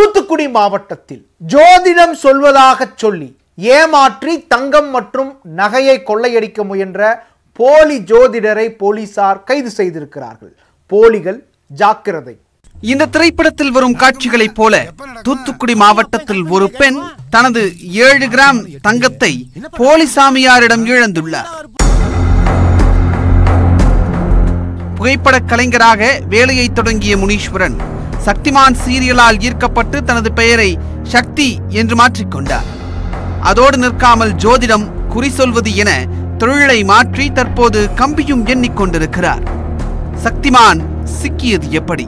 தூத்துக்குடி மாவட்டத்தில் ஜோதிடம் சொல்வதாகச் சொல்லி ஏமாற்றி தங்கம் மற்றும் நகையை கொள்ளையடிக்க முயன்ற போலி ஜோதிடரை போலீசார் கைது செய்திருக்கிறார்கள் போலிகள் ஜாக்கிரதை இந்த திரைப்படத்தில் வரும் காட்சிகளைப் போல தூத்துக்குடி மாவட்டத்தில் ஒரு பெண் தனது ஏழு கிராம் தங்கத்தை போலி சாமியாரிடம் இழந்துள்ளார் புகைப்படக் கலைஞராக வேலையை தொடங்கிய முனீஸ்வரன் சக்திமான் சீரியலால் ஈர்க்கப்பட்டு தனது பெயரை சக்தி என்று மாற்றிக்கொண்டார் அதோடு நிற்காமல் ஜோதிடம் குறி சொல்வது என தொழிலை மாற்றி தற்போது கம்பியும் எண்ணிக்கொண்டிருக்கிறார் சக்திமான் சிக்கியது எப்படி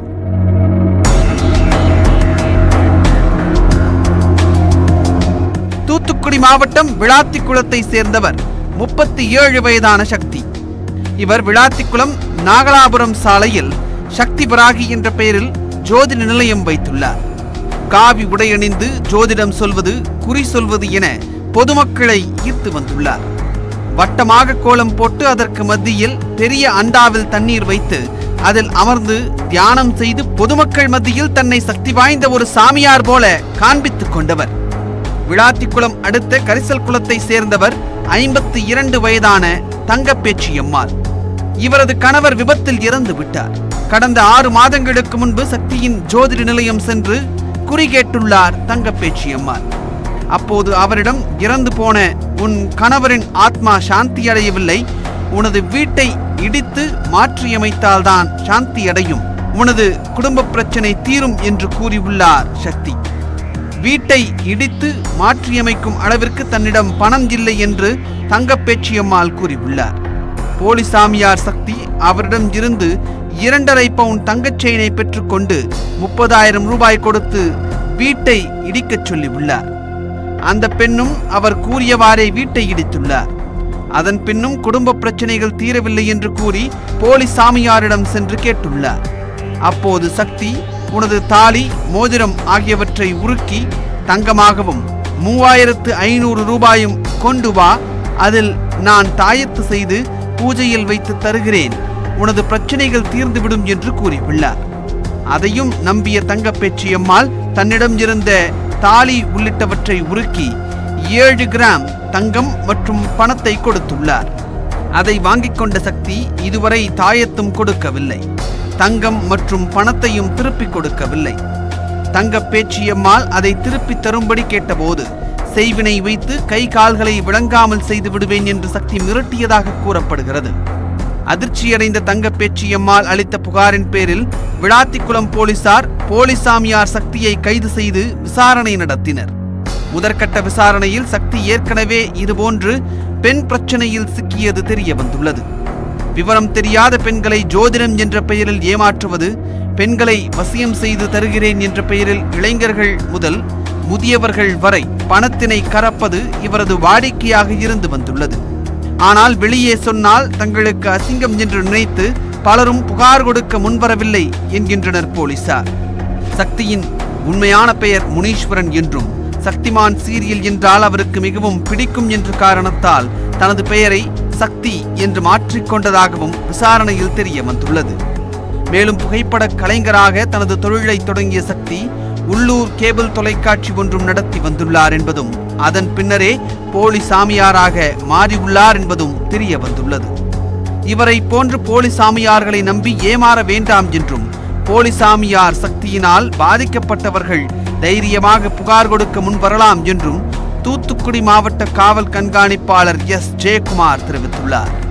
தூத்துக்குடி மாவட்டம் விளாத்திக்குளத்தை சேர்ந்தவர் முப்பத்தி ஏழு வயதான சக்தி இவர் விளாத்திக்குளம் நாகலாபுரம் சாலையில் சக்தி பராகி என்ற பெயரில் ஜோதிட நிலையம் வைத்துள்ளார் காவி உடையணிந்து ஜோதிடம் சொல்வது குறி சொல்வது என பொதுமக்களை ஈர்த்து வந்துள்ளார் வட்டமாக கோலம் போட்டு அதற்கு மத்தியில் பெரிய அண்டாவில் தண்ணீர் வைத்து அதில் அமர்ந்து தியானம் செய்து பொதுமக்கள் மத்தியில் தன்னை சக்தி வாய்ந்த ஒரு சாமியார் போல காண்பித்துக் கொண்டவர் விளாத்திக்குளம் அடுத்த கரிசல் குளத்தை சேர்ந்தவர் ஐம்பத்தி இரண்டு வயதான தங்கப்பேச்சியம்மாள் இவரது கணவர் விபத்தில் இறந்து விட்டார் கடந்த ஆறு மாதங்களுக்கு முன்பு சக்தியின் ஜோதிட நிலையம் சென்று குறி கேட்டுள்ளார் தங்கப்பேச்சியம்மாள் அப்போது அவரிடம் இறந்து போன உன் கணவரின் ஆத்மா சாந்தி அடையவில்லை உனது வீட்டை இடித்து மாற்றியமைத்தால்தான் சாந்தி அடையும் உனது குடும்ப பிரச்சனை தீரும் என்று கூறியுள்ளார் சக்தி வீட்டை இடித்து மாற்றியமைக்கும் அளவிற்கு தன்னிடம் பணம் இல்லை என்று தங்கப்பேச்சியம்மாள் கூறியுள்ளார் போலி சாமியார் சக்தி அவரிடம் இருந்து இரண்டரை பவுன் தங்கச் செயினை பெற்றுக்கொண்டு முப்பதாயிரம் ரூபாய் கொடுத்து வீட்டை இடிக்கச் சொல்லியுள்ளார் அந்த பெண்ணும் அவர் கூறியவாறே வீட்டை இடித்துள்ளார் அதன் பின்னும் குடும்ப பிரச்சனைகள் தீரவில்லை என்று கூறி போலி சாமியாரிடம் சென்று கேட்டுள்ளார் அப்போது சக்தி உனது தாலி மோதிரம் ஆகியவற்றை உருக்கி தங்கமாகவும் மூவாயிரத்து ஐநூறு ரூபாயும் கொண்டு வா அதில் நான் தாயத்து செய்து பூஜையில் வைத்து தருகிறேன் உனது பிரச்சனைகள் தீர்ந்துவிடும் என்று கூறியுள்ளார் அதையும் நம்பிய தங்கப்பேச்சியம்மாள் தன்னிடம் இருந்த தாலி உள்ளிட்டவற்றை உருக்கி ஏழு கிராம் தங்கம் மற்றும் பணத்தை கொடுத்துள்ளார் அதை வாங்கிக் கொண்ட சக்தி இதுவரை தாயத்தும் கொடுக்கவில்லை தங்கம் மற்றும் பணத்தையும் திருப்பிக் கொடுக்கவில்லை தங்க பேச்சியம்மாள் அதை திருப்பித் தரும்படி கேட்டபோது செய்வினை வைத்து கை கால்களை விளங்காமல் செய்து விடுவேன் என்று சக்தி மிரட்டியதாக கூறப்படுகிறது அதிர்ச்சியடைந்த தங்க பேச்சியம்மாள் அளித்த புகாரின் பேரில் விளாத்திக்குளம் போலீசார் போலிசாமியார் சக்தியை கைது செய்து விசாரணை நடத்தினர் முதற்கட்ட விசாரணையில் சக்தி ஏற்கனவே இதுபோன்று பெண் பிரச்சனையில் சிக்கியது தெரிய வந்துள்ளது விவரம் தெரியாத பெண்களை ஜோதிடம் என்ற பெயரில் ஏமாற்றுவது பெண்களை வசியம் செய்து தருகிறேன் என்ற பெயரில் இளைஞர்கள் முதல் முதியவர்கள் வரை பணத்தினை கறப்பது இவரது வாடிக்கையாக இருந்து வந்துள்ளது ஆனால் வெளியே சொன்னால் தங்களுக்கு அசிங்கம் என்று நினைத்து பலரும் புகார் கொடுக்க முன்வரவில்லை என்கின்றனர் போலீசார் சக்தியின் உண்மையான பெயர் முனீஸ்வரன் என்றும் சக்திமான் சீரியல் என்றால் அவருக்கு மிகவும் பிடிக்கும் என்ற காரணத்தால் தனது பெயரை சக்தி என்று மாற்றிக்கொண்டதாகவும் விசாரணையில் தெரிய வந்துள்ளது மேலும் புகைப்பட கலைஞராக தனது தொழிலை தொடங்கிய சக்தி உள்ளூர் கேபிள் தொலைக்காட்சி ஒன்றும் நடத்தி வந்துள்ளார் என்பதும் அதன் பின்னரே போலி சாமியாராக மாறியுள்ளார் என்பதும் தெரிய வந்துள்ளது இவரை போன்று போலி சாமியார்களை நம்பி ஏமாற வேண்டாம் என்றும் போலி சாமியார் சக்தியினால் பாதிக்கப்பட்டவர்கள் தைரியமாக புகார் கொடுக்க முன் வரலாம் என்றும் தூத்துக்குடி மாவட்ட காவல் கண்காணிப்பாளர் எஸ் ஜெயக்குமார் தெரிவித்துள்ளார்